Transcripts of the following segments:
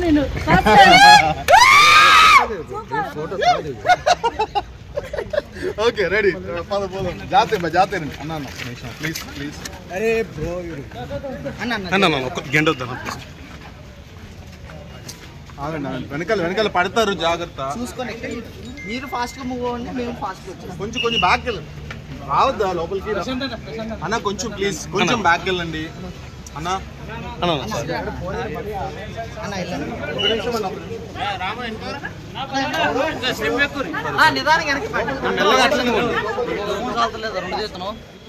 నేను okay ready పద పోదాం జాతే బా జాతే అన్న అన్న ప్లీజ్ ప్లీజ్ అరే బ్రో అన్న అన్న అన్న అన్న ఒక్క గంట వద్దాను ఆగండి ఆగండి వెనకాల వెనకాల పడతారు జాగ్రత్త చూసుకొని ఎక్కడ మీరు ఫాస్ట్ గా మూవ్ అవ్వండి మేము ఫాస్ట్ గా వచ్చేస్తాం కొంచెం కొంచెం బ్యాక్ వెళ్ళండి రావద్దా లోపలికి అన్న కొంచెం ప్లీజ్ కొంచెం బ్యాక్ వెళ్ళండి అన్న అన్న అన్న సార్ అన్న వెళ్ళండి ఒక నిమిషం అన్న ఆ, నిదానంగా వెనక్కి పట్టు. మెల్లగా అట్లనే ఉండు. రెండు చేస్తున్నావు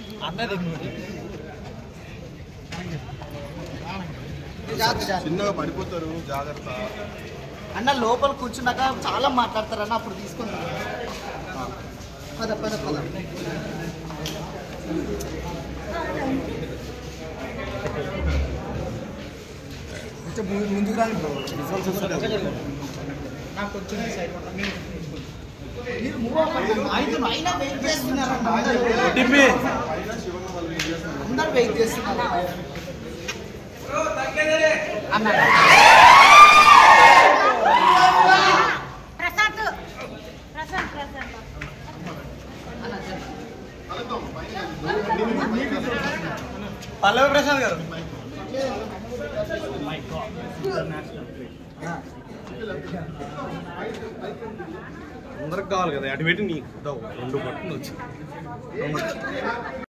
జాగ్రత్త, జాగ్రత్త. చిన్నగా పడిపోతారు జాగ్రత్త అన్న లోపల కూర్చున్నాక చాలా మాట్లాడతారు అన్న అప్పుడు తీసుకుంటారు పద పద పద కొంచెం ముందు- ముందుకు రాని బ్రో రిజల్ట్స్ వస్తుంది నాకు కొంచెం ఈ సైడ్ పట్టు. మీరు మీరు మూవ్ అవ్వండి ఐదు అయినా వెయిట్ చేస్తున్నారు అన్న అందరూ. అందరూ వెయిట్ చేస్తున్నారు అన్న ప్రశాంత్ ప్రశాంత్ ప్రశాంత్ అన్న చెప్పండి. పల్లవి ప్రసాద్ గారు అందరికి కావాలి కదా అటు పెట్టి నీకు రెండు పట్టుకుని వచ్చి